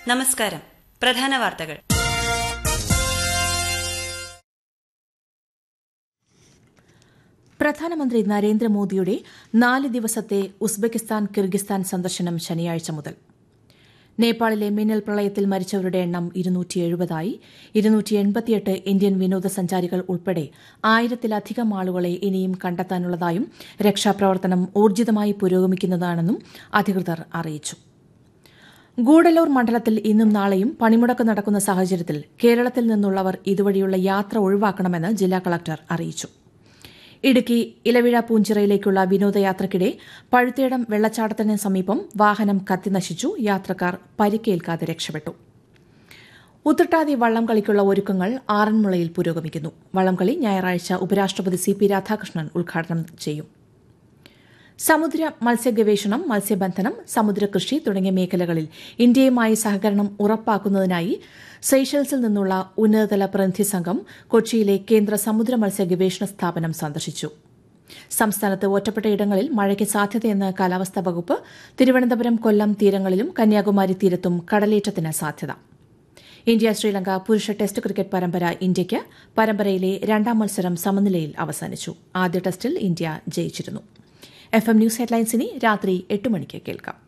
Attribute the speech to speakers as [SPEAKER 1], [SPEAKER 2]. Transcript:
[SPEAKER 1] നമസ്കാരം പ്രധാന വാർത്തകൾ
[SPEAKER 2] പ്രധാനമന്ത്രി നരേന്ദ്രമോദിയുടെ നാല് ദിവസത്തെ ഉസ്ബെക്കിസ്ഥാൻ കിർഗിസ്ഥാൻ സന്ദർശനം ശനിയാഴ്ച മുതൽ നേപ്പാളിലെ മിന്നൽ പ്രളയത്തിൽ മരിച്ചവരുടെ എണ്ണം ഇരുന്നൂറ്റി എഴുപതായി ഇരുന്നൂറ്റി എൺപത്തിയെട്ട് ഇന്ത്യൻ വിനോദസഞ്ചാരികൾ ഉൾപ്പെടെ ആയിരത്തിലധികം ആളുകളെ ഇനിയും കണ്ടെത്താനുള്ളതായും രക്ഷാപ്രവർത്തനം ഊർജിതമായി പുരോഗമിക്കുന്നതാണെന്നും അധികൃതർ അറിയിച്ചു ഗൂഡല്ലൂർ മണ്ഡലത്തിൽ ഇന്നും നാളെയും പണിമുടക്ക് നടക്കുന്ന സാഹചര്യത്തിൽ കേരളത്തിൽ നിന്നുള്ളവർ ഇതുവഴിയുള്ള യാത്ര ഒഴിവാക്കണമെന്ന് ജില്ലാ കളക്ടർ അറിയിച്ചു ഇടുക്കി ഇലവിഴ പൂഞ്ചിറയിലേക്കുള്ള വിനോദയാത്രയ്ക്കിടെ പഴുത്തേടം വെള്ളച്ചാട്ടത്തിന് സമീപം വാഹനം കത്തിനശിച്ചു യാത്രക്കാർ പരിക്കേൽക്കാതെ രക്ഷപ്പെട്ടു ഉത്രട്ടാതി വള്ളംകളിക്കുള്ള ഒരുക്കങ്ങൾ ആറന്മുളയിൽ പുരോഗമിക്കുന്നു വള്ളംകളി ഞായറാഴ്ച ഉപരാഷ്ട്രപതി സി പി രാധാകൃഷ്ണൻ ഉദ്ഘാടനം ചെയ്യും സമുദ്ര മത്സ്യഗവേഷണം മത്സ്യബന്ധനം സമുദ്രകൃഷി തുടങ്ങിയ മേഖലകളിൽ ഇന്ത്യയുമായി സഹകരണം ഉറപ്പാക്കുന്നതിനായി സെയ്ഷൽസിൽ നിന്നുള്ള ഉന്നതതല പ്രതിനിധി സംഘം കൊച്ചിയിലെ കേന്ദ്ര സമുദ്ര മത്സ്യ ഗവേഷണ സ്ഥാപനം സന്ദർശിച്ചു സംസ്ഥാനത്ത് ഒറ്റപ്പെട്ട ഇടങ്ങളിൽ മഴയ്ക്ക് സാധ്യതയെന്ന് കാലാവസ്ഥാ വകുപ്പ് തിരുവനന്തപുരം കൊല്ലം തീരങ്ങളിലും കന്യാകുമാരി തീരത്തും കടലേറ്റത്തിന് സാധ്യത ഇന്ത്യ ശ്രീലങ്ക പുരുഷ ടെസ്റ്റ് ക്രിക്കറ്റ് പരമ്പര ഇന്ത്യയ്ക്ക് പരമ്പരയിലെ രണ്ടാം മത്സരം സമനിലയിൽ അവസാനിച്ചു ആദ്യ ടെസ്റ്റിൽ ഇന്ത്യ ജയിച്ചിരുന്നു എഫ് എം ന്യൂസ് ഹെഡ്ലൈൻസിനി രാത്രി എട്ട് മണിക്ക് കേൾക്കാം